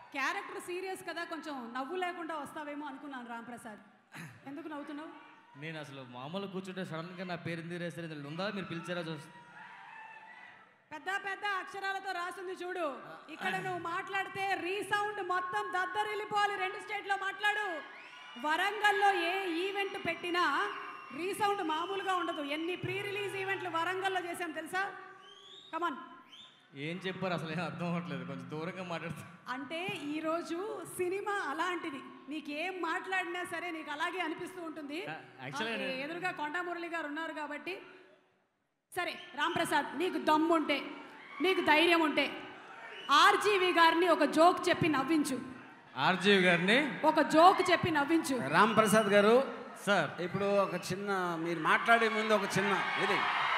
Character serious కదా కొంచెం నవ్వు లేకుండా వస్తావేమో అనుకున్నాను రామ్ ప్రసాద్ ఎందుకు నవ్వుతున్నావు నేను అసలు మామూలు కూర్చుంటే సడన్గా నా పేరు ఎందుకు రాశారు ఇందులో ఉందా మీరు పిలిచారా చూసి పెద్ద పెద్ద అక్షరాలతో రాసింది చూడు ఇక్కడ నువ్వు మాట్లాడితే రీసౌండ్ మొత్తం దద్దరిల్లిపోవాలి రెండు స్టేట్లో మాట్లాడు వరంగల్లో ఏ ఈవెంట్ పెట్టినా రీసౌండ్ మామూలుగా ఉండదు ఎన్ని ప్రీ రిలీజ్ ఈవెంట్లు వరంగల్లో చేసాం తెలుసా కమాన్ ఏం చెప్పారు అసలు ఏం అర్థం అవ్వట్లేదు కొంచెం దూరంగా మాట్లాడుతా అంటే ఈరోజు సినిమా అలాంటిది నీకు ఏం మాట్లాడినా సరే నీకు అలాగే అనిపిస్తూ ఉంటుంది actually ఆ, ఎదురుగా కొండా మురళి గారు ఉన్నారు కాబట్టి సరే రామ్ ప్రసాద్ నీకు దమ్ము ఉంటే నీకు ధైర్యం ఉంటే ఆర్జీవి గారిని ఒక జోక్ చెప్పి నవ్వించు ఆర్జీవి గారిని ఒక జోక్ చెప్పి నవ్వించు రామ్ ప్రసాద్ గారు సార్ ఇప్పుడు ఒక చిన్న మీరు మాట్లాడే ముందు ఒక చిన్న ఇది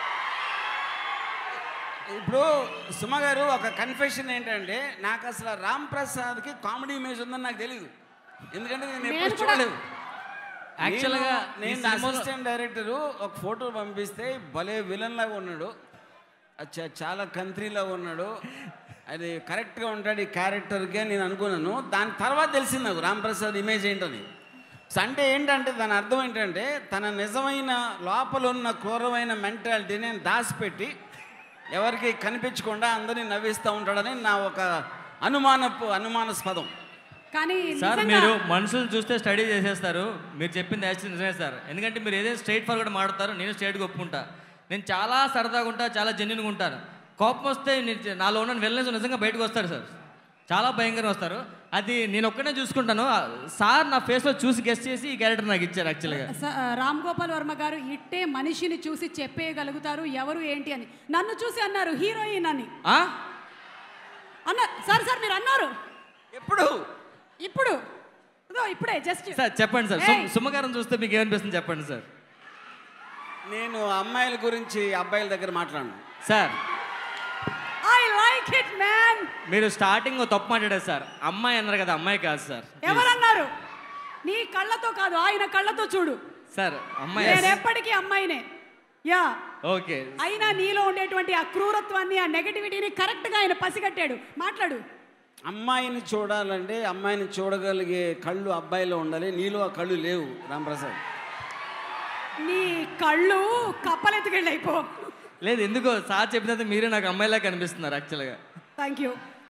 ఇప్పుడు సుమ గారు ఒక కన్ఫెషన్ ఏంటంటే నాకు అసలు రామ్ ప్రసాద్కి కామెడీ ఇమేజ్ ఉందని నాకు తెలియదు ఎందుకంటే నేను నేను ఎప్పుడు కూడా- చూడలేదు యాక్చువల్గా నేను- నేను అసిస్టెంట్ డైరెక్టర్ ఒక ఫోటో పంపిస్తే భలే విలన్ లాగా ఉన్నాడు అచ్చా చాలా కంట్రీలాగా ఉన్నాడు అది కరెక్ట్గా ఉంటాడు ఈ క్యారెక్టర్కి అని నేను అనుకున్నాను దాని తర్వాత తెలిసింది నాకు రామ్ ప్రసాద్ ఇమేజ్ ఏంటని సో అంటే ఏంటంటే దాని అర్థం ఏంటంటే తన నిజమైన లోపల ఉన్న క్రూరమైన మెంటాలిటీని దాచిపెట్టి ఎవరికి కనిపించకుండా అందరినీ నవ్విస్తూ ఉంటాడని నా ఒక అనుమానపు అనుమానాస్పదం కానీ సార్ నిజంగా మీరు మనుషులు చూస్తే స్టడీ చేసేస్తారు మీరు చెప్పింది యాక్చువల్ నిజమే సార్ ఎందుకంటే మీరు ఏదైనా స్ట్రైట్ ఫార్వర్డ్ మాడతారు నేను స్ట్రైట్గా ఒప్పుకుంటా నేను చాలా సరదాగా ఉంటా చాలా జెన్యున్గా ఉంటాను కోపం వస్తే నేను నాలో ఉన్న వెళ్ళనేసి నిజంగా బయటకు వస్తారు సార్ చాలా భయంకరంగా వస్తారు అది నేను ఒక్కనే చూసుకుంటాను ఆ, సార్ నా ఫేస్లో చూసి గెస్ట్ చేసి ఈ క్యారెక్టర్ నాకు ఇచ్చారు యాక్చువల్గా స- రామ్ గోపాల్ వర్మ గారు ఇట్టే మనిషిని చూసి చెప్పేయగలుగుతారు ఎవరు ఏంటి అని నన్ను చూసి అన్నారు హీరోయిన్ అని ఆ? అన్నారు సార్ సార్ మీరు అన్నారు ఎప్పుడు ఇప్పుడు ఇదో ఇప్పుడే జస్ట్ సార్ చెప్పండి సార్ సుమ్- సుమ్మగారం చూస్తే మీకు ఏమనిపిస్తుంది చెప్పండి సార్ నేను అమ్మాయిల గురించి అబ్బాయిల దగ్గర మాట్లాడను sir I like it man మీరు స్టార్టింగ్ తప్పు మాట్లాడారు సార్ అమ్మాయి అన్నారు కదా అమ్మాయి కాదు సార్ ఎవరన్నారు నీ కళ్ళతో కాదు ఆయన కళ్ళతో చూడు సార్ అమ్మాయి నేను ఎప్పటికీ అమ్మాయినే యా ఓకే అయినా నీలో ఉండేటువంటి ఆ క్రూరత్వాన్ని ఆ నెగటివిటీని కరెక్ట్ గా ఆయన పసిగట్టాడు మాట్లాడు అమ్మాయిని చూడాలంటే అమ్మాయిని చూడగలిగే కళ్ళు అబ్బాయిలో ఉండాలి నీలో ఆ కళ్ళు లేవు రాంప్రసాద్ నీ కళ్ళు కప్పలెత్తుకెళ్ళి అయిపో లేదు ఎందుకో సార్ చెప్పినంత మీరే నాకు అమ్మాయిలా కనిపిస్తున్నారు యాక్చువల్గా థ్యాంక్ యూ